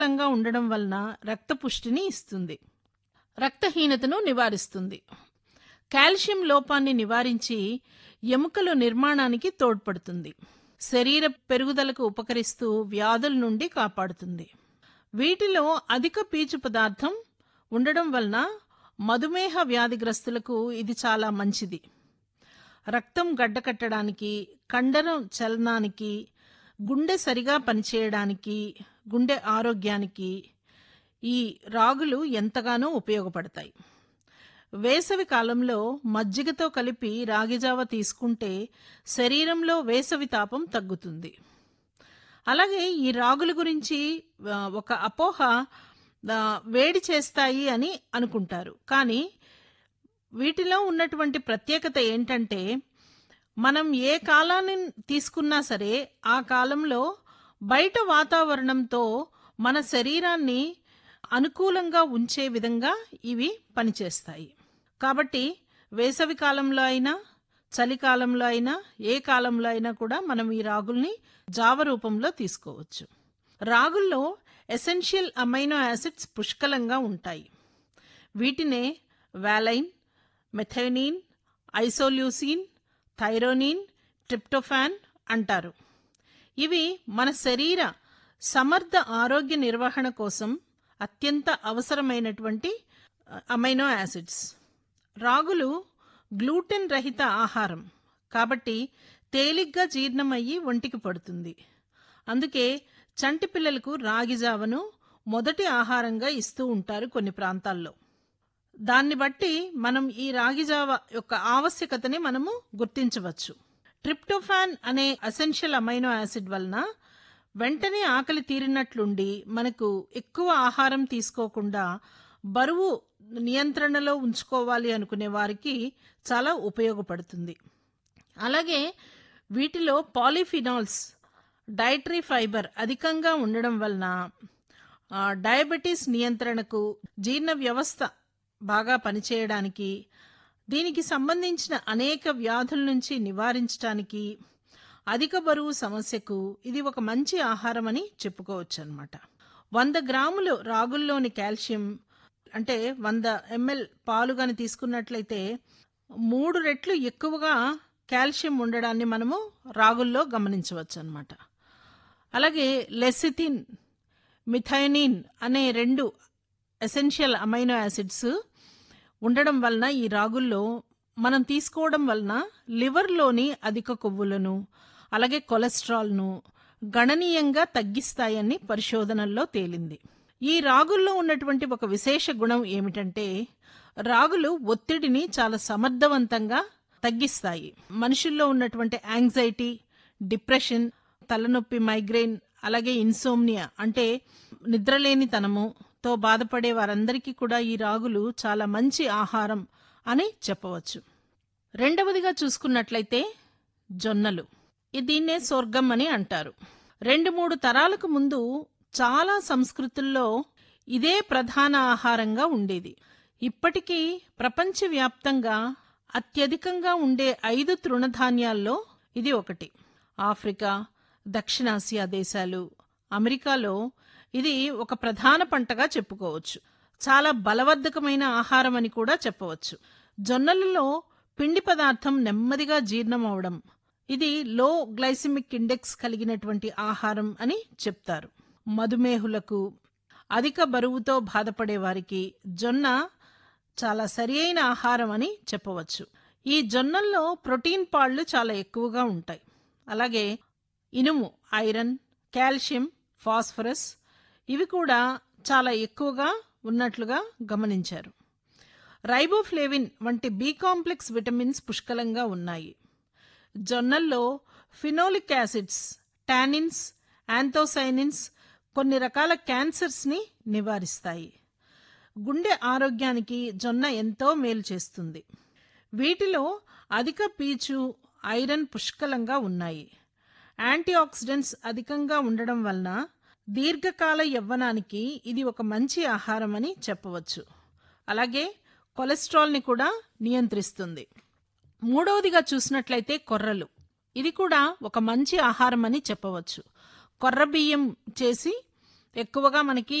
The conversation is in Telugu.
పుష్కలంగా ఉండడం వలన రక్తపుష్టిని ఇస్తుంది రక్తహీనతను నివారిస్తుంది కాల్షియం లోపాన్ని నివారించి ఎముకల నిర్మాణానికి తోడ్పడుతుంది శరీర పెరుగుదలకు ఉపకరిస్తూ వ్యాధుల నుండి కాపాడుతుంది వీటిలో అధిక పీచు పదార్థం ఉండడం వలన మధుమేహ వ్యాధిగ్రస్తులకు ఇది చాలా మంచిది రక్తం గడ్డకట్టడానికి కండరం చలనానికి గుండె సరిగా పనిచేయడానికి గుండె ఆరోగ్యానికి ఈ రాగులు ఎంతగానో ఉపయోగపడతాయి వేసవి కాలంలో మజ్జిగతో కలిపి రాగిజావ తీసుకుంటే శరీరంలో వేసవి తాపం తగ్గుతుంది అలాగే ఈ రాగుల గురించి ఆ, ఒక అపోహ ఆ, వేడి చేస్తాయి అని అనుకుంటారు కానీ వీటిలో ఉన్నటువంటి ప్రత్యేకత ఏంటంటే మనం ఏ కాలాన్ని తీసుకున్నా సరే ఆ కాలంలో బయట వాతావరణంతో మన శరీరాన్ని అనుకూలంగా ఉంచే విధంగా ఇవి పనిచేస్తాయి కాబట్టి వేసవి కాలంలో అయినా చలికాలంలో అయినా ఏ కాలంలో అయినా కూడా మనం ఈ రాగుల్ని జావ రూపంలో తీసుకోవచ్చు రాగుల్లో ఎసెన్షియల్ అమైనో యాసిడ్స్ పుష్కలంగా ఉంటాయి వీటినే valine methionine isoleucine threonine tryptophan అంటారు ఇవి మన శరీర సమర్థ ఆరోగ్య నిర్వహణ కోసం అత్యంత అవసరమైనటువంటి అ, అమైనో యాసిడ్స్ రాగులు గ్లూటెన్ రహిత ఆహారం కాబట్టి తేలిగ్గా జీర్ణమయ్యి ఒంటికి పడుతుంది అందుకే చంటి పిల్లలకు రాగి జావను మొదటి ఆహారంగా ఇస్తూ ఉంటారు కొన్ని ప్రాంతాల్లో దాన్ని బట్టి మనం ఈ రాగి జావ యొక్క ఆవశ్యకతని మనము గుర్తించవచ్చు ట్రిప్టోఫాన్ అనే అసెన్షియల్ అమైనో యాసిడ్ వలన వెంటనే ఆకలి తీరినట్లుండి మనకు ఎక్కువ ఆహారం తీసుకోకుండా బరువు నియంత్రణలో ఉంచుకోవాలి అనుకునే వారికి చాలా ఉపయోగపడుతుంది అలాగే వీటిలో పాలిఫినాల్స్ డైటరీ ఫైబర్ అధికంగా ఉండడం వలన ఆ, డయాబెటీస్ నియంత్రణకు జీర్ణ వ్యవస్థ బాగా పనిచేయడానికి దీనికి సంబంధించిన అనేక వ్యాధుల నుంచి నివారించడానికి అధిక బరువు సమస్యకు ఇది ఒక మంచి ఆహారం అని చెప్పుకోవచ్చు అనమాట వంద గ్రాములు రాగుల్లోని కాల్షియం అంటే వంద ఎంఎల్ పాలు కానీ తీసుకున్నట్లయితే మూడు రెట్లు ఎక్కువగా కాల్షియం ఉండడాన్ని మనము రాగుల్లో గమనించవచ్చు అనమాట అలాగే లెసిథిన్ మిథైనిన్ అనే రెండు ఎసెన్షియల్ అమైనో యాసిడ్స్ ఉండడం వలన ఈ రాగుల్లో మనం తీసుకోవడం వలన లివర్లోని అధిక కొవ్వులను అలాగే కొలెస్ట్రాల్ను గణనీయంగా తగ్గిస్తాయని పరిశోధనల్లో తేలింది ఈ రాగుల్లో ఉన్నటువంటి ఒక విశేష గుణం ఏమిటంటే రాగులు ఒత్తిడిని చాలా సమర్థవంతంగా తగ్గిస్తాయి మనుషుల్లో ఉన్నటువంటి యాంగ్జైటీ డిప్రెషన్ తలనొప్పి మైగ్రెయిన్ అలాగే ఇన్సోమ్నియా అంటే నిద్రలేనితనముతో బాధపడే వారందరికీ కూడా ఈ రాగులు చాలా మంచి ఆహారం అని చెప్పవచ్చు రెండవదిగా చూసుకున్నట్లయితే జొన్నలు ఈ దీన్నే స్వర్గం అని అంటారు రెండు మూడు తరాలకు ముందు చాలా సంస్కృతుల్లో ఇదే ప్రధాన ఆహారంగా ఉండేది ఇప్పటికీ ప్రపంచవ్యాప్తంగా అత్యధికంగా ఉండే ఐదు తృణధాన్యాల్లో ఇది ఒకటి ఆఫ్రికా దక్షిణాసియా దేశాలు అమెరికాలో ఇది ఒక ప్రధాన పంటగా చెప్పుకోవచ్చు చాలా బలవర్ధకమైన ఆహారం అని కూడా చెప్పవచ్చు జొన్నలలో పిండి పదార్థం నెమ్మదిగా జీర్ణం అవడం ఇది లో గ్లైసిమిక్ ఇండెక్స్ కలిగినటువంటి ఆహారం అని చెప్తారు మధుమేహులకు అధిక బరువుతో బాధపడే వారికి జొన్న చాలా సరి అయిన ఆహారం అని చెప్పవచ్చు ఈ జొన్నల్లో ప్రోటీన్ పాళ్ళు చాలా ఎక్కువగా ఉంటాయి అలాగే ఇనుము ఐరన్ కాల్షియం ఫాస్ఫరస్ ఇవి కూడా చాలా ఎక్కువగా ఉన్నట్లుగా గమనించారు రైబోఫ్లేవిన్ వంటి బి కాంప్లెక్స్ విటమిన్స్ పుష్కలంగా ఉన్నాయి జొన్నల్లో ఫినోలిక్ యాసిడ్స్ టానిన్స్ యాంథోసైనిన్స్ కొన్ని రకాల క్యాన్సర్స్ని నివారిస్తాయి గుండె ఆరోగ్యానికి జొన్న ఎంతో మేలు చేస్తుంది వీటిలో అధిక పీచు ఐరన్ పుష్కలంగా ఉన్నాయి యాంటీ ఆక్సిడెంట్స్ అధికంగా ఉండడం వలన దీర్ఘకాల యవ్వనానికి ఇది ఒక మంచి ఆహారం అని చెప్పవచ్చు అలాగే కొలెస్ట్రాల్ని కూడా నియంత్రిస్తుంది మూడవదిగా చూసినట్లయితే కొర్రలు ఇది కూడా ఒక మంచి ఆహారం అని చెప్పవచ్చు కొర్ర బియ్యం చేసి ఎక్కువగా మనకి